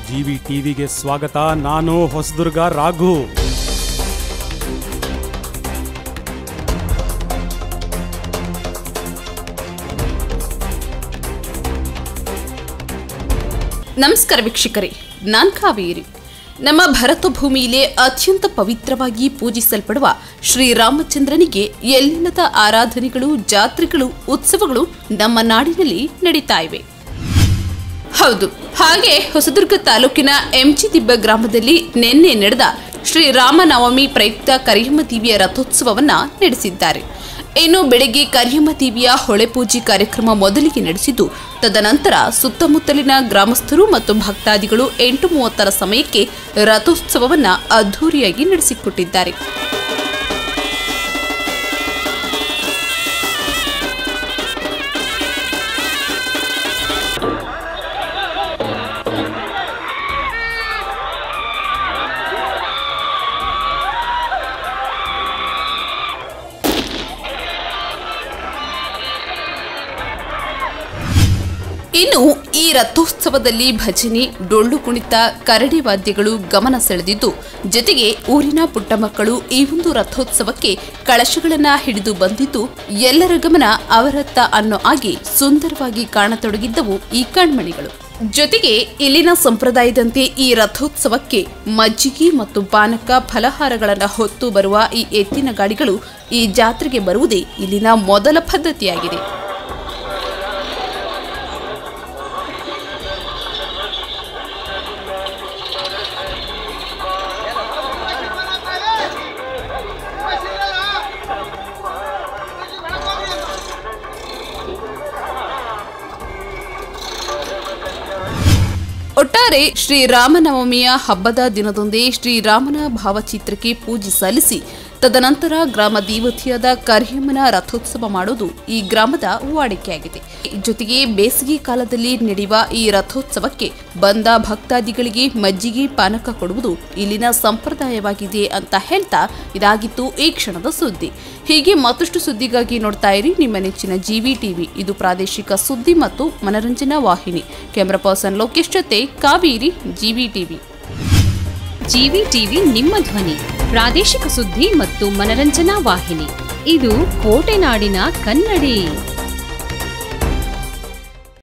GV ಟಿವಿಗೆ ಸ್ವಾಗತ ನಾನು ಹೊಸದುರ್ಗ ರಾಘು ನಮಸ್ಕಾರ ವೀಕ್ಷಕರೇ ನಾನ್ ಕಾವೇರಿ ನಮ್ಮ ಭರತ ಭೂಮಿயிலே ಅತ್ಯಂತ ಪವಿತ್ರವಾಗಿ ಪೂಜಿಸಲ್ಪಡುವ ಶ್ರೀರಾಮಚಂದ್ರನಿಗೆ ಎಲ್ಲಿಲ್ಲದ ಆರಾಧನೆಗಳು ಜಾತ್ರೆಗಳು ಉತ್ಸವಗಳು ನಮ್ಮ ನಾಡಿನಲ್ಲಿ ನಡೀತಾ ಇವೆ ಹೌದು ಹಾಗೆ ಹೊಸದುರ್ಗ ತಾಲೂಕಿನ ಎಂಜಿ ದಿಬ್ಬ ಗ್ರಾಮದಲ್ಲಿ ನಿನ್ನೆ ನಡೆದ ಶ್ರೀರಾಮನವಮಿ ಪ್ರಯುಕ್ತ ಕರಿಯಮ್ಮ ದೇವಿಯ ರಥೋತ್ಸವವನ್ನ ನಡೆಸಿದ್ದಾರೆ ಇನ್ನು ಬೆಳಗ್ಗೆ ಕರಿಯಮ್ಮ ದೇವಿಯ ಹೊಳೆ ಪೂಜೆ ಕಾರ್ಯಕ್ರಮ ಮೊದಲಿಗೆ ನಡೆಸಿದ್ದು ತದನಂತರ ಸುತ್ತಮುತ್ತಲಿನ ಗ್ರಾಮಸ್ಥರು ಮತ್ತು ಭಕ್ತಾದಿಗಳು ಎಂಟು ಮೂವತ್ತರ ಸಮಯಕ್ಕೆ ರಥೋತ್ಸವವನ್ನ ಅದ್ಧೂರಿಯಾಗಿ ನಡೆಸಿಕೊಟ್ಟಿದ್ದಾರೆ ಇನ್ನು ಈ ರಥೋತ್ಸವದಲ್ಲಿ ಭಜನೆ ಡೊಳ್ಳು ಕುಣಿತ ಕರಡಿ ವಾದ್ಯಗಳು ಗಮನ ಸೆಳೆದಿದ್ದು ಜೊತೆಗೆ ಊರಿನ ಪುಟ್ಟ ಮಕ್ಕಳು ಈ ಒಂದು ರಥೋತ್ಸವಕ್ಕೆ ಕಳಶಗಳನ್ನ ಹಿಡಿದು ಬಂದಿದ್ದು ಎಲ್ಲರ ಗಮನ ಅವರತ್ತ ಅನ್ನೋ ಹಾಗೆ ಸುಂದರವಾಗಿ ಕಾಣತೊಡಗಿದ್ದವು ಈ ಕಣ್ಮಣಿಗಳು ಜೊತೆಗೆ ಇಲ್ಲಿನ ಸಂಪ್ರದಾಯದಂತೆ ಈ ರಥೋತ್ಸವಕ್ಕೆ ಮಜ್ಜಿಗೆ ಮತ್ತು ಪಾನಕ ಫಲಹಾರಗಳನ್ನು ಹೊತ್ತು ಬರುವ ಈ ಎತ್ತಿನ ಗಾಡಿಗಳು ಈ ಜಾತ್ರೆಗೆ ಬರುವುದೇ ಇಲ್ಲಿನ ಮೊದಲ ಪದ್ಧತಿಯಾಗಿದೆ ಒಟ್ಟಾರೆ ಶ್ರೀರಾಮನವಮಿಯ ಹಬ್ಬದ ದಿನದಂದೇ ಶ್ರೀರಾಮನ ಭಾವಚಿತ್ರಕ್ಕೆ ಪೂಜೆ ಸಲ್ಲಿಸಿ ತದನಂತರ ಗ್ರಾಮ ದೇವತೆಯಾದ ಕರಿಯಮ್ಮನ ರಥೋತ್ಸವ ಮಾಡೋದು ಈ ಗ್ರಾಮದ ವಾಡಿಕೆಯಾಗಿದೆ ಜೊತೆಗೆ ಬೇಸಿಗೆ ಕಾಲದಲ್ಲಿ ನಡೆಯುವ ಈ ರಥೋತ್ಸವಕ್ಕೆ ಬಂದ ಭಕ್ತಾದಿಗಳಿಗೆ ಮಜ್ಜಿಗೆ ಪಾನಕ ಕೊಡುವುದು ಇಲ್ಲಿನ ಸಂಪ್ರದಾಯವಾಗಿದೆ ಅಂತ ಹೇಳ್ತಾ ಇದಾಗಿತ್ತು ಈ ಕ್ಷಣದ ಸುದ್ದಿ ಹೀಗೆ ಮತ್ತಷ್ಟು ಸುದ್ದಿಗಾಗಿ ನೋಡ್ತಾ ಇರಿ ನಿಮ್ಮ ನೆಚ್ಚಿನ ಜಿವಿ ಟಿವಿ ಇದು ಪ್ರಾದೇಶಿಕ ಸುದ್ದಿ ಮತ್ತು ಮನರಂಜನಾ ವಾಹಿನಿ ಕ್ಯಾಮರಾ ಪರ್ಸನ್ ಲೋಕೇಶ್ ಜೊತೆ Kaveri GV TV GV TV ನಿಮ್ಮ ಧ್ವನಿ ಪ್ರಾದೇಶಿಕ ಸುದ್ದಿ ಮತ್ತು ಮನರಂಜನಾ ವಾಹಿನಿ ಇದು ಕೋಟೆನಾಡಿನ ಕನ್ನಡಿ